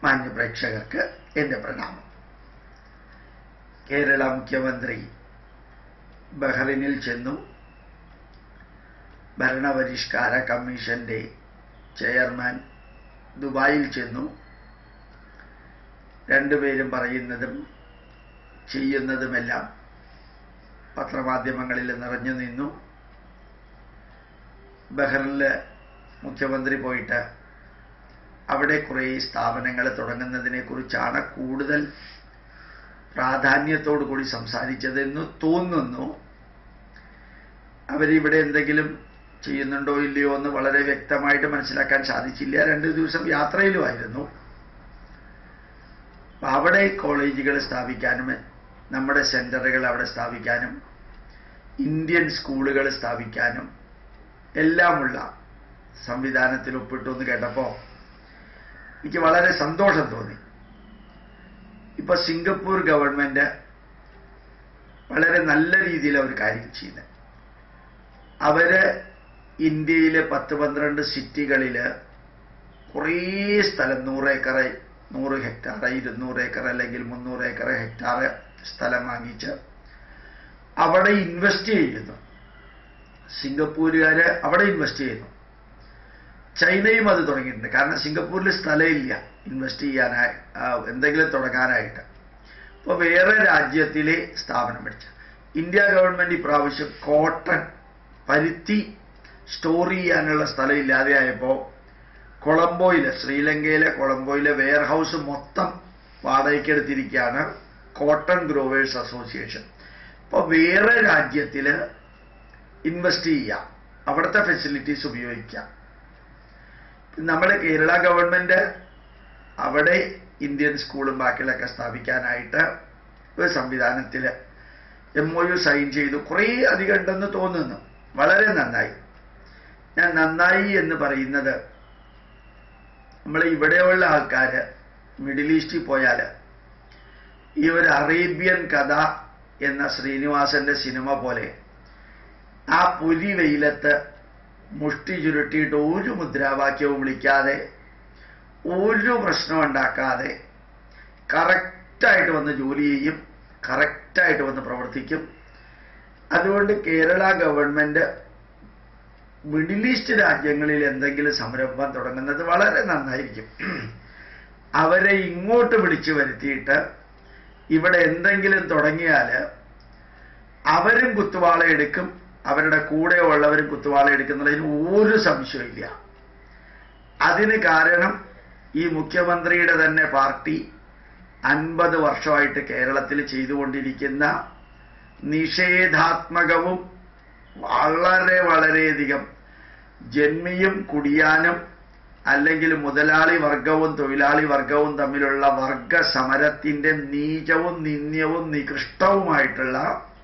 മാന്യപ്രേക്ഷകർക്ക് എൻ്റെ പ്രണാമം കേരള മുഖ്യമന്ത്രി ബഹ്റിനിൽ ചെന്നു ഭരണപരിഷ്കാര കമ്മീഷന്റെ ചെയർമാൻ ദുബായിൽ ചെന്നു രണ്ടുപേരും പറയുന്നതും ചെയ്യുന്നതുമെല്ലാം പത്രമാധ്യമങ്ങളിൽ നിറഞ്ഞു നിന്നു ബഹ്റിനിൽ മുഖ്യമന്ത്രി പോയിട്ട് അവിടെ കുറേ സ്ഥാപനങ്ങൾ തുടങ്ങുന്നതിനെ കുറിച്ചാണ് കൂടുതൽ പ്രാധാന്യത്തോടു കൂടി സംസാരിച്ചതെന്ന് തോന്നുന്നു അവരിവിടെ എന്തെങ്കിലും ചെയ്യുന്നുണ്ടോ ഇല്ലയോ എന്ന് വളരെ വ്യക്തമായിട്ട് മനസ്സിലാക്കാൻ സാധിച്ചില്ല രണ്ട് ദിവസം യാത്രയിലുമായിരുന്നു അവിടെ കോളേജുകൾ സ്ഥാപിക്കാനും നമ്മുടെ സെന്ററുകൾ അവിടെ സ്ഥാപിക്കാനും ഇന്ത്യൻ സ്കൂളുകൾ സ്ഥാപിക്കാനും എല്ലാമുള്ള സംവിധാനത്തിൽ ഒപ്പിട്ടു എന്ന് കേട്ടപ്പോൾ എനിക്ക് വളരെ സന്തോഷം തോന്നി ഇപ്പൊ സിംഗപ്പൂർ ഗവൺമെന്റ് വളരെ നല്ല രീതിയിൽ അവർ കാര്യം ചെയ്യുന്നത് അവര് ഇന്ത്യയിലെ പത്ത് പന്ത്രണ്ട് സിറ്റികളില് കുറേ സ്ഥലം നൂറ് ഏക്കർ നൂറ് ഹെക്ടാർ ഇരുന്നൂറ് ഏക്കർ അല്ലെങ്കിൽ മുന്നൂറ് ഏക്കർ ഹെക്ടാർ സ്ഥലം വാങ്ങിച്ച് അവിടെ ഇൻവെസ്റ്റ് ചെയ്യുന്നു സിംഗപ്പൂരുകാര് അവിടെ ഇൻവെസ്റ്റ് ചെയ്യുന്നു ചൈനയും അത് തുടങ്ങിയിട്ടുണ്ട് കാരണം സിംഗപ്പൂരിൽ സ്ഥലമില്ല ഇൻവെസ്റ്റ് ചെയ്യാനായി എന്തെങ്കിലും തുടങ്ങാനായിട്ട് അപ്പോൾ വേറെ രാജ്യത്തിലെ സ്ഥാപനം മേടിച്ച ഇന്ത്യ ഗവൺമെന്റ് ഇപ്രാവശ്യം കോട്ടൺ പരുത്തി സ്റ്റോർ ചെയ്യാനുള്ള സ്ഥലം ഇല്ലാതെയായപ്പോൾ കൊളംബോയിലെ ശ്രീലങ്കയിലെ കൊളംബോയിലെ വെയർ ഹൗസ് മൊത്തം വാടകയ്ക്കെടുത്തിരിക്കുകയാണ് കോട്ടൺ ഗ്രോവേഴ്സ് അസോസിയേഷൻ അപ്പോൾ വേറെ രാജ്യത്തിൽ ഇൻവെസ്റ്റ് ചെയ്യാം അവിടുത്തെ ഫെസിലിറ്റീസ് ഉപയോഗിക്കാം നമ്മുടെ കേരള ഗവൺമെന്റ് അവിടെ ഇന്ത്യൻ സ്കൂളും ബാക്കിയുള്ളൊക്കെ സ്ഥാപിക്കാനായിട്ട് ഒരു സംവിധാനത്തിൽ എം ഒ യു സൈൻ ചെയ്തു കുറേ അധികം ഉണ്ടെന്ന് തോന്നുന്നു വളരെ നന്നായി ഞാൻ നന്നായി എന്ന് പറയുന്നത് നമ്മൾ ഇവിടെയുള്ള ആൾക്കാർ മിഡിൽ ഈസ്റ്റിൽ പോയാൽ ഈ ഒരു അറേബ്യൻ കഥ എന്ന ശ്രീനിവാസന്റെ സിനിമ പോലെ ആ പുലി വെയിലത്ത് മുഷ്ടി ചുരുട്ടിയിട്ട് ഒരു മുദ്രാവാക്യവും വിളിക്കാതെ ഒരു പ്രശ്നം ഉണ്ടാക്കാതെ കറക്റ്റായിട്ട് വന്ന് ജോലി ചെയ്യും കറക്റ്റായിട്ട് വന്ന് പ്രവർത്തിക്കും അതുകൊണ്ട് കേരള ഗവൺമെന്റ് മിഡിൽ ഈസ്റ്റ് രാജ്യങ്ങളിൽ എന്തെങ്കിലും സംരംഭം തുടങ്ങുന്നത് വളരെ നന്നായിരിക്കും അവരെ ഇങ്ങോട്ട് വിളിച്ചു വരുത്തിയിട്ട് ഇവിടെ എന്തെങ്കിലും തുടങ്ങിയാൽ അവരും കുത്തുവാള എടുക്കും അവരുടെ കൂടെ ഉള്ളവരും കുത്തുവാള എടുക്കുന്നതിന് ഒരു സംശയമില്ല അതിന് കാരണം ഈ മുഖ്യമന്ത്രിയുടെ തന്നെ പാർട്ടി അൻപത് വർഷമായിട്ട് കേരളത്തിൽ ചെയ്തുകൊണ്ടിരിക്കുന്ന നിഷേധാത്മകവും വളരെ വളരെയധികം ജന്മിയും കുടിയാനും അല്ലെങ്കിൽ മുതലാളി വർഗവും തൊഴിലാളി വർഗവും തമ്മിലുള്ള വർഗ സമരത്തിന്റെ നീചവും നിന്ദ്യവും നികൃഷ്ടവുമായിട്ടുള്ള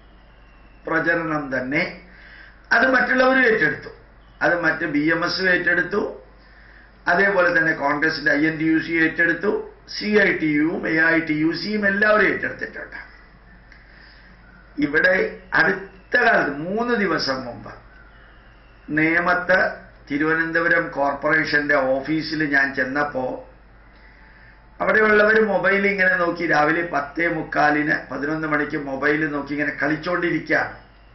പ്രചരണം തന്നെ അത് മറ്റുള്ളവരും ഏറ്റെടുത്തു അത് മറ്റ് ബി എം എസും ഏറ്റെടുത്തു അതേപോലെ തന്നെ കോൺഗ്രസിന്റെ I N T U C ഏറ്റെടുത്തു സി ഐ ടി യുവും എ ഐ ടി യു സിയും എല്ലാവരും ഏറ്റെടുത്തിട്ടുണ്ട് ഇവിടെ അടുത്ത കാലത്ത് മൂന്ന് ദിവസം മുമ്പ് നേമത്ത് തിരുവനന്തപുരം കോർപ്പറേഷന്റെ ഓഫീസിൽ ഞാൻ ചെന്നപ്പോ അവിടെയുള്ളവർ മൊബൈൽ ഇങ്ങനെ നോക്കി രാവിലെ പത്തേ മുക്കാലിന് പതിനൊന്ന് മണിക്ക് മൊബൈൽ നോക്കി ഇങ്ങനെ കളിച്ചോണ്ടിരിക്കുകയാണ്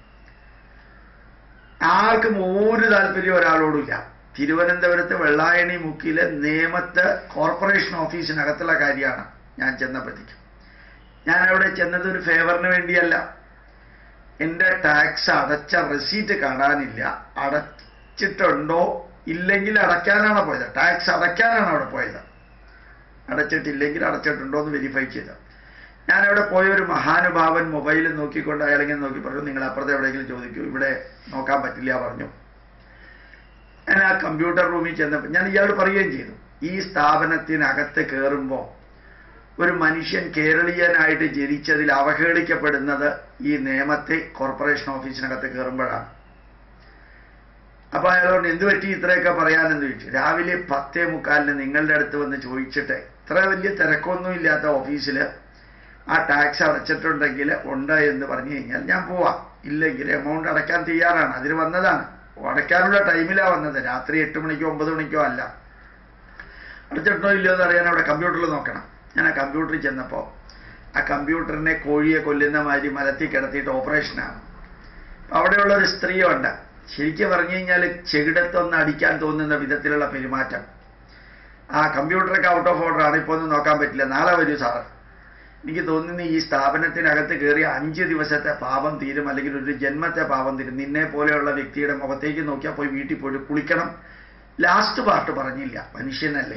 ആർക്കും ഒരു താല്പര്യം ഒരാളോടില്ല തിരുവനന്തപുരത്ത് വെള്ളായണി മുക്കിലെ നേമത്ത് കോർപ്പറേഷൻ ഓഫീസിനകത്തുള്ള കാര്യമാണ് ഞാൻ ചെന്നപ്പോഴത്തേക്കും ഞാൻ അവിടെ ചെന്നത് ഒരു ഫേവറിന് വേണ്ടിയല്ല എൻ്റെ ടാക്സ് അടച്ച റെസീറ്റ് കാണാനില്ല അടച്ചിട്ടുണ്ടോ ഇല്ലെങ്കിൽ അടയ്ക്കാനാണ് പോയത് ടാക്സ് അടയ്ക്കാനാണ് അവിടെ പോയത് അടച്ചിട്ടില്ലെങ്കിൽ അടച്ചിട്ടുണ്ടോ എന്ന് വെരിഫൈ ചെയ്ത് ഞാൻ അവിടെ പോയ ഒരു മഹാനുഭാവൻ മൊബൈൽ നോക്കിക്കൊണ്ട് അയാളെങ്കിലും നോക്കി പറഞ്ഞു നിങ്ങൾ അപ്പുറത്തെ എവിടെയെങ്കിലും ചോദിക്കൂ ഇവിടെ നോക്കാൻ പറ്റില്ല പറഞ്ഞു ഞാൻ ആ കമ്പ്യൂട്ടർ റൂമിൽ ചെന്നപ്പോൾ ഞാൻ ഇയാളോട് പറയുകയും ചെയ്തു ഈ സ്ഥാപനത്തിനകത്ത് കയറുമ്പോൾ ഒരു മനുഷ്യൻ കേരളീയനായിട്ട് ജനിച്ചതിൽ അവഹേളിക്കപ്പെടുന്നത് ഈ നിയമത്തെ കോർപ്പറേഷൻ ഓഫീസിനകത്ത് കയറുമ്പോഴാണ് അപ്പൊ അയാളോട് എന്ത് പറ്റി ഇത്രയൊക്കെ പറയാനെന്ന് ചോദിച്ചു രാവിലെ പത്തേ മുക്കാലിന് നിങ്ങളുടെ അടുത്ത് വന്ന് ചോദിച്ചിട്ട് ഇത്ര വലിയ തിരക്കൊന്നും ഇല്ലാത്ത ഓഫീസിൽ ആ ടാക്സ് അടച്ചിട്ടുണ്ടെങ്കിൽ ഉണ്ട് എന്ന് പറഞ്ഞു കഴിഞ്ഞാൽ ഞാൻ പോവാം ഇല്ലെങ്കിൽ എമൗണ്ട് അടയ്ക്കാൻ തയ്യാറാണ് അതിന് വന്നതാണ് അടയ്ക്കാനുള്ള ടൈമിലാണ് വന്നത് രാത്രി എട്ട് മണിക്കോ ഒമ്പത് മണിക്കോ അല്ല അടച്ചിട്ടോ ഇല്ലയോ എന്ന് അറിയാൻ അവിടെ കമ്പ്യൂട്ടറിൽ നോക്കണം ഞാൻ ആ കമ്പ്യൂട്ടറിൽ ചെന്നപ്പോൾ ആ കമ്പ്യൂട്ടറിനെ കോഴിയെ കൊല്ലുന്ന മാതിരി മലത്തിൽ കിടത്തിയിട്ട് ഓപ്പറേഷനാണ് അപ്പൊ അവിടെയുള്ള ഒരു സ്ത്രീയുണ്ട് ശരിക്കും പറഞ്ഞു കഴിഞ്ഞാൽ ചെകിടത്തൊന്ന് അടിക്കാൻ തോന്നുന്ന വിധത്തിലുള്ള പെരുമാറ്റം ആ കമ്പ്യൂട്ടറൊക്കെ ഔട്ട് ഓഫ് ഓർഡർ ആണ് ഇപ്പോൾ ഒന്നും നോക്കാൻ പറ്റില്ല നാളെ വരൂ സാറ് എനിക്ക് തോന്നുന്നു ഈ സ്ഥാപനത്തിനകത്ത് കയറി അഞ്ച് ദിവസത്തെ പാപം തീരും അല്ലെങ്കിൽ ഒരു ജന്മത്തെ പാപം തീരും നിന്നെ പോലെയുള്ള വ്യക്തിയുടെ മുഖത്തേക്ക് നോക്കിയാൽ പോയി വീട്ടിൽ പോയിട്ട് കുളിക്കണം ലാസ്റ്റ് പാർട്ട് പറഞ്ഞില്ല മനുഷ്യനല്ലേ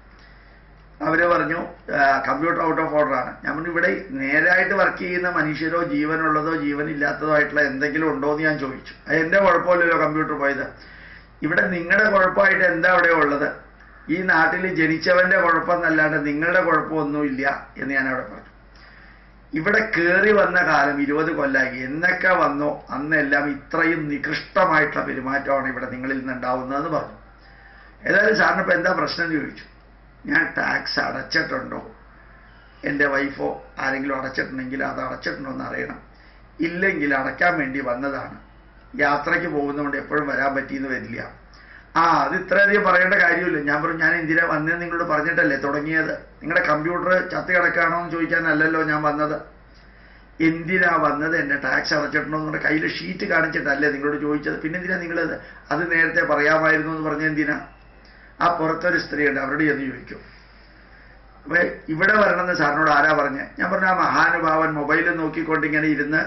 അവര് പറഞ്ഞു കമ്പ്യൂട്ടർ ഔട്ട് ഓഫ് ഓർഡർ ആണ് ഞാൻ പറഞ്ഞു ഇവിടെ നേരായിട്ട് വർക്ക് ചെയ്യുന്ന മനുഷ്യരോ ജീവനുള്ളതോ ജീവനില്ലാത്തതോ ആയിട്ടുള്ള എന്തെങ്കിലും ഉണ്ടോ എന്ന് ഞാൻ ചോദിച്ചു അത് എന്റെ കുഴപ്പമില്ലല്ലോ കമ്പ്യൂട്ടർ പോയത് ഇവിടെ നിങ്ങളുടെ കുഴപ്പമായിട്ട് എന്താ അവിടെ ഉള്ളത് ഈ നാട്ടിൽ ജനിച്ചവന്റെ കുഴപ്പമെന്നല്ലാണ്ട് നിങ്ങളുടെ കുഴപ്പമൊന്നുമില്ല എന്ന് ഞാൻ അവിടെ പറഞ്ഞു ഇവിടെ കയറി വന്ന കാലം ഇരുപത് കൊല്ലായി എന്നൊക്കെ വന്നോ അന്നെല്ലാം ഇത്രയും നികൃഷ്ടമായിട്ടുള്ള പെരുമാറ്റമാണ് ഇവിടെ നിങ്ങളിൽ നിന്നുണ്ടാവുന്നതെന്ന് പറഞ്ഞു ഏതായാലും സാറിന് ഇപ്പം എന്താ പ്രശ്നം എന്ന് ചോദിച്ചു ഞാൻ ടാക്സ് അടച്ചിട്ടുണ്ടോ എൻ്റെ വൈഫോ ആരെങ്കിലും അടച്ചിട്ടുണ്ടെങ്കിൽ അത് അടച്ചിട്ടുണ്ടോ എന്ന് അറിയണം ഇല്ലെങ്കിൽ അടയ്ക്കാൻ വേണ്ടി വന്നതാണ് യാത്രയ്ക്ക് പോകുന്നതുകൊണ്ട് എപ്പോഴും വരാൻ പറ്റിയെന്ന് വരില്ല ആ അത് ഇത്രയധികം പറയേണ്ട കാര്യമില്ല ഞാൻ പറഞ്ഞു ഞാൻ എന്തിനാ വന്നതെന്ന് നിങ്ങളോട് പറഞ്ഞിട്ടല്ലേ തുടങ്ങിയത് നിങ്ങളുടെ കമ്പ്യൂട്ടർ ചത്തി കിടക്കുകയാണോ എന്ന് ചോദിക്കാനല്ലല്ലോ ഞാൻ വന്നത് എന്തിനാ വന്നത് എന്നെ ടാക്സ് അടച്ചിട്ടുണ്ടോ എന്നുള്ള കയ്യിൽ ഷീറ്റ് കാണിച്ചിട്ടല്ലേ നിങ്ങളോട് ചോദിച്ചത് പിന്നെ എന്തിനാ നിങ്ങൾ അത് നേരത്തെ പറയാമായിരുന്നു എന്ന് പറഞ്ഞ എന്തിനാ ആ പുറത്തൊരു സ്ത്രീയുണ്ട് അവരോട് ചെന്ന് ചോദിക്കും അപ്പൊ ഇവിടെ വരണമെന്ന് സാറിനോട് ആരാ പറഞ്ഞേ ഞാൻ പറഞ്ഞു ആ മഹാനുഭാവൻ മൊബൈലിൽ നോക്കിക്കൊണ്ട് ഇങ്ങനെ ഇരുന്ന്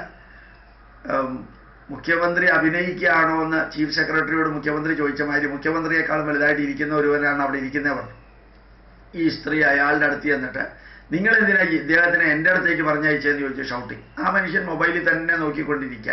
ഉം, മുഖ്യമന്ത്രി അഭിനയിക്കുകയാണോ എന്ന് ചീഫ് സെക്രട്ടറിയോട് മുഖ്യമന്ത്രി ചോദിച്ച മാതിരി മുഖ്യമന്ത്രിയെക്കാളും വലുതായിട്ട് ഇരിക്കുന്ന ഒരുവനാണ് അവിടെ ഇരിക്കുന്നേ പറഞ്ഞു ഈ സ്ത്രീ അയാളുടെ അടുത്ത് ചെന്നിട്ട് നിങ്ങൾ എന്തിനാ ഈ ഇദ്ദേഹത്തിനെ എൻ്റെ അടുത്തേക്ക് പറഞ്ഞയച്ചതെന്ന് ചോദിച്ചു ഷൗട്ടിങ് ആ മനുഷ്യൻ മൊബൈലിൽ തന്നെ നോക്കിക്കൊണ്ടിരിക്കുക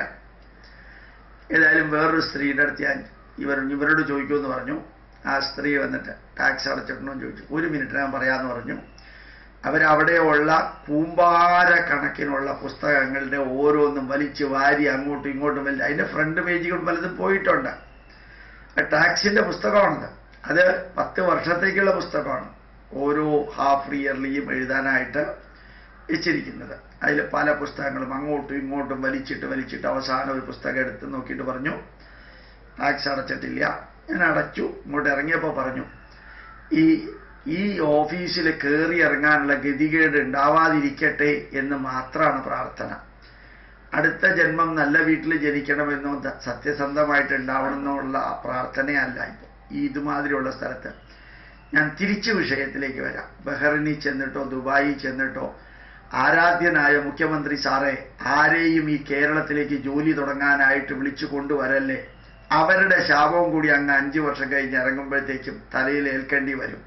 ഏതായാലും വേറൊരു സ്ത്രീയുടെ അടുത്ത് ഞാൻ ഇവർ ഇവരോട് ചോദിക്കുമെന്ന് പറഞ്ഞു ആ സ്ത്രീ വന്നിട്ട് ടാക്സ് അടച്ചിട്ടുണ്ടോ എന്ന് ചോദിച്ചു ഒരു മിനിറ്റ് ഞാൻ പറയാമെന്ന് പറഞ്ഞു അവരവിടെയുള്ള കൂമ്പാര കണക്കിനുള്ള പുസ്തകങ്ങളുടെ ഓരോന്നും വലിച്ചു വാരി അങ്ങോട്ടും ഇങ്ങോട്ടും വലിയ അതിൻ്റെ ഫ്രണ്ട് പേജുകൾ പലതും പോയിട്ടുണ്ട് ടാക്സിൻ്റെ പുസ്തകമാണത് അത് പത്ത് വർഷത്തേക്കുള്ള പുസ്തകമാണ് ഓരോ ഹാഫ് ഇയർലിയും എഴുതാനായിട്ട് വെച്ചിരിക്കുന്നത് അതിൽ പല പുസ്തകങ്ങളും അങ്ങോട്ടും ഇങ്ങോട്ടും വലിച്ചിട്ട് വലിച്ചിട്ട് അവസാനം ഒരു പുസ്തകം എടുത്ത് നോക്കിയിട്ട് പറഞ്ഞു ടാക്സ് അടച്ചിട്ടില്ല ഞാൻ അടച്ചു ഇങ്ങോട്ട് ഇറങ്ങിയപ്പോൾ പറഞ്ഞു ഈ ഈ ഓഫീസിൽ കയറി ഇറങ്ങാനുള്ള ഗതികേട് ഉണ്ടാവാതിരിക്കട്ടെ എന്ന് മാത്രമാണ് പ്രാർത്ഥന അടുത്ത ജന്മം നല്ല വീട്ടിൽ ജനിക്കണമെന്നോ ത- സത്യസന്ധമായിട്ട് ഉണ്ടാവണമെന്നുള്ള പ്രാർത്ഥനയല്ല ഇപ്പോൾ ഈ ഇതുമാതിരിയുള്ള സ്ഥലത്ത് ഞാൻ തിരിച്ചു വിഷയത്തിലേക്ക് വരാം ബഹ്റിനിൽ ചെന്നിട്ടോ ദുബായിൽ ചെന്നിട്ടോ ആരാധ്യനായ മുഖ്യമന്ത്രി സാറേ ആരെയും ഈ കേരളത്തിലേക്ക് ജോലി തുടങ്ങാനായിട്ട് വിളിച്ചു കൊണ്ടുവരല്ലേ അവരുടെ ശാപവും കൂടി അങ്ങ് അഞ്ചു വർഷം കഴിഞ്ഞ് ഇറങ്ങുമ്പോഴത്തേക്കും തലയിൽ ഏൽക്കേണ്ടി വരും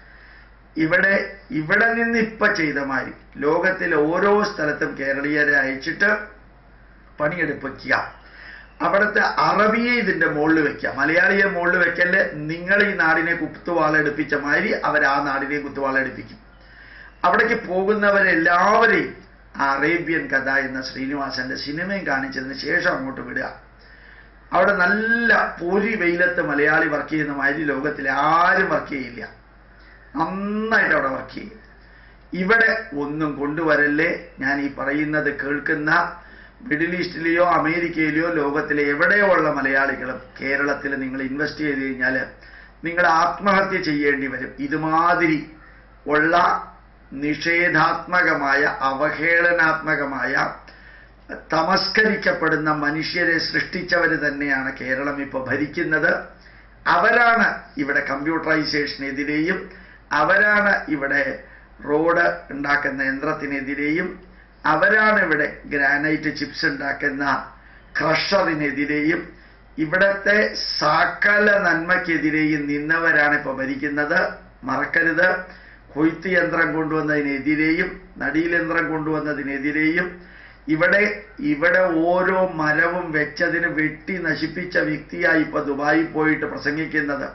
ഇവിടെ ഇവിടെ നിന്ന് ഇപ്പൊ ചെയ്ത മാതിരി ലോകത്തിലെ ഓരോ സ്ഥലത്തും കേരളീയരെ അയച്ചിട്ട് പണിയെടുപ്പിക്കുക അവിടുത്തെ അറബിയെ ഇതിന്റെ മുകളിൽ വെക്കുക മലയാളിയെ മുകളിൽ വെക്കല് നിങ്ങൾ ഈ നാടിനെ കുത്തുവാളെടുപ്പിച്ച മാതിരി അവർ ആ നാടിനെ കുത്തുവാളെടുപ്പിക്കും അവിടേക്ക് പോകുന്നവരെല്ലാവരെയും ആ അറേബ്യൻ കഥ എന്ന ശ്രീനിവാസന്റെ സിനിമയും കാണിച്ചതിന് ശേഷം അങ്ങോട്ട് വിടുക അവിടെ നല്ല പൊരി വെയിലത്ത് മലയാളി വർക്ക് ചെയ്യുന്ന മാതിരി ലോകത്തിലെ ആരും വർക്ക് ചെയ്യില്ല നന്നായിട്ട് അവിടെ വർക്ക് ചെയ്യും ഇവിടെ ഒന്നും കൊണ്ടുവരല്ലേ ഞാൻ ഈ പറയുന്നത് കേൾക്കുന്ന മിഡിൽ ഈസ്റ്റിലെയോ അമേരിക്കയിലെയോ ലോകത്തിലെ എവിടെയോ ഉള്ള മലയാളികളും കേരളത്തിൽ നിങ്ങൾ ഇൻവെസ്റ്റ് ചെയ്ത് കഴിഞ്ഞാൽ നിങ്ങൾ ആത്മഹത്യ ചെയ്യേണ്ടി വരും ഇതുമാതിരി ഉള്ള നിഷേധാത്മകമായ അവഹേളനാത്മകമായ തമസ്കരിക്കപ്പെടുന്ന മനുഷ്യരെ സൃഷ്ടിച്ചവർ തന്നെയാണ് കേരളം ഇപ്പോൾ ഭരിക്കുന്നത് അവരാണ് ഇവിടെ കമ്പ്യൂട്ടറൈസേഷനെതിരെയും അവരാണ് ഇവിടെ റോഡ് ഉണ്ടാക്കുന്ന യന്ത്രത്തിനെതിരെയും അവരാണ് ഇവിടെ ഗ്രാനൈറ്റ് ചിപ്സ് ഉണ്ടാക്കുന്ന ക്രഷറിനെതിരെയും ഇവിടത്തെ സകല നന്മയ്ക്കെതിരെയും നിന്നവരാണ് ഇപ്പോൾ ഭരിക്കുന്നത് മറക്കരുത് കൊയ്ത്ത് യന്ത്രം കൊണ്ടുവന്നതിനെതിരെയും നടീൽ യന്ത്രം കൊണ്ടുവന്നതിനെതിരെയും ഇവിടെ ഇവിടെ ഓരോ മരവും വെച്ചതിന് വെട്ടി നശിപ്പിച്ച വ്യക്തിയായി ഇപ്പൊ ദുബായിൽ പോയിട്ട് പ്രസംഗിക്കുന്നത്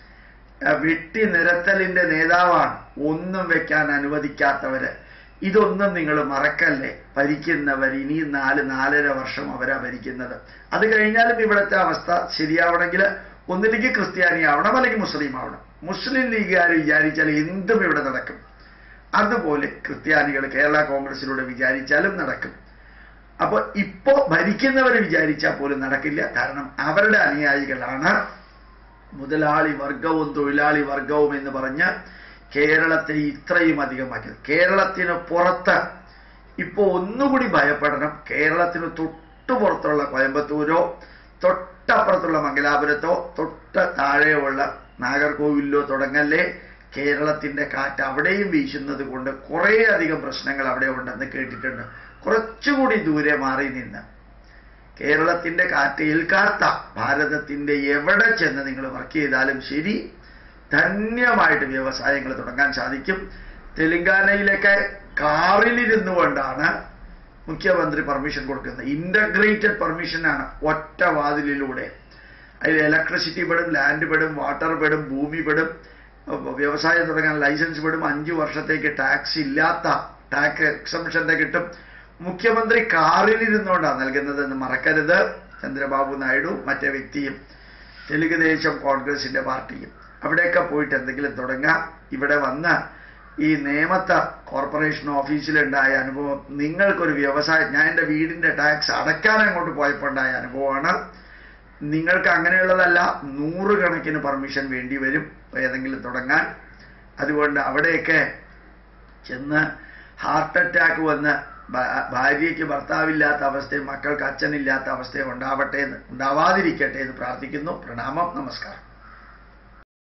ആ വെട്ടി നിരത്തലിന്റെ നേതാവാണ് ഒന്നും വെക്കാൻ അനുവദിക്കാത്തവര് ഇതൊന്നും നിങ്ങൾ മറക്കല്ലേ ഭരിക്കുന്നവർ ഇനി നാല് നാലര വർഷം അവരാ ഭരിക്കുന്നത് അത് കഴിഞ്ഞാലും ഇവിടുത്തെ അവസ്ഥ ശരിയാവണമെങ്കിൽ ഒന്നിലേക്ക് ക്രിസ്ത്യാനി ആവണം അല്ലെങ്കിൽ മുസ്ലിം ആവണം മുസ്ലിം ലീഗുകാർ വിചാരിച്ചാൽ എന്തും ഇവിടെ നടക്കും അതുപോലെ ക്രിസ്ത്യാനികൾ കേരള കോൺഗ്രസിലൂടെ വിചാരിച്ചാലും നടക്കും അപ്പോൾ ഇപ്പോ ഭരിക്കുന്നവർ വിചാരിച്ചാൽ പോലും നടക്കില്ല കാരണം അവരുടെ അനുയായികളാണ് മുതലാളി വർഗവും തൊഴിലാളി വർഗവും എന്ന് പറഞ്ഞ് കേരളത്തെ ഇത്രയും അധികമാക്കിയത് കേരളത്തിന് പുറത്ത് ഇപ്പോൾ ഒന്നുകൂടി ഭയപ്പെടണം കേരളത്തിന് തൊട്ടു പുറത്തുള്ള കോയമ്പത്തൂരോ തൊട്ടപ്പുറത്തുള്ള മംഗലാപുരത്തോ തൊട്ട് താഴെയുള്ള നാഗർകോവിലിലോ തുടങ്ങല്ലേ കേരളത്തിന്റെ കാറ്റ് അവിടെയും വീശുന്നത് കൊണ്ട് കുറേയധികം പ്രശ്നങ്ങൾ അവിടെ ഉണ്ടെന്ന് കേട്ടിട്ടുണ്ട് കുറച്ചുകൂടി ദൂരെ മാറി നിന്ന് കേരളത്തിന്റെ കാറ്റ് ഏൽക്കാത്ത ഭാരതത്തിന്റെ എവിടെ ചെന്ന് നിങ്ങൾ വർക്ക് ചെയ്താലും ശരി ധന്യമായിട്ട് വ്യവസായങ്ങൾ തുടങ്ങാൻ സാധിക്കും തെലങ്കാനയിലൊക്കെ കാറിലിരുന്നു കൊണ്ടാണ് മുഖ്യമന്ത്രി പെർമിഷൻ കൊടുക്കുന്നത് ഇന്റഗ്രേറ്റഡ് പെർമിഷനാണ് ഒറ്റ വാതിലിലൂടെ അതിൽ ഇലക്ട്രിസിറ്റി പെടും ലാൻഡ് പെടും വാട്ടർ പെടും ഭൂമി പെടും വ്യവസായം തുടങ്ങാൻ ലൈസൻസ് പെടും അഞ്ചു വർഷത്തേക്ക് ടാക്സ് ഇല്ലാത്ത ടാക്സ് എക്സംഷന്റെ കിട്ടും മുഖ്യമന്ത്രി കാറിലിരുന്നുകൊണ്ടാണ് നൽകുന്നതെന്ന് മറക്കരുത് ചന്ദ്രബാബു നായിഡു മറ്റേ വ്യക്തിയും തെലുങ്ക് ദേശം കോൺഗ്രസിന്റെ പാർട്ടിയും അവിടെയൊക്കെ പോയിട്ട് എന്തെങ്കിലും തുടങ്ങാം ഇവിടെ വന്ന് ഈ നേമത്ത കോർപ്പറേഷൻ ഓഫീസിലുണ്ടായ അനുഭവം നിങ്ങൾക്കൊരു വ്യവസായം ഞാൻ എൻ്റെ വീടിൻ്റെ ടാക്സ് അടയ്ക്കാൻ അങ്ങോട്ട് പോയപ്പോൾ ഉണ്ടായ അനുഭവമാണ് നിങ്ങൾക്ക് അങ്ങനെയുള്ളതല്ല നൂറുകണക്കിന് പെർമിഷൻ വേണ്ടി വരും ഏതെങ്കിലും തുടങ്ങാൻ അതുകൊണ്ട് അവിടെയൊക്കെ ചെന്ന് ഹാർട്ട് അറ്റാക്ക് വന്ന് ഭാര്യയ്ക്ക് ഭർത്താവില്ലാത്ത അവസ്ഥയും മക്കൾക്ക് അച്ഛനില്ലാത്ത അവസ്ഥയും ഉണ്ടാവട്ടെ എന്ന് ഉണ്ടാവാതിരിക്കട്ടെ എന്ന് പ്രാർത്ഥിക്കുന്നു പ്രണാമം നമസ്കാരം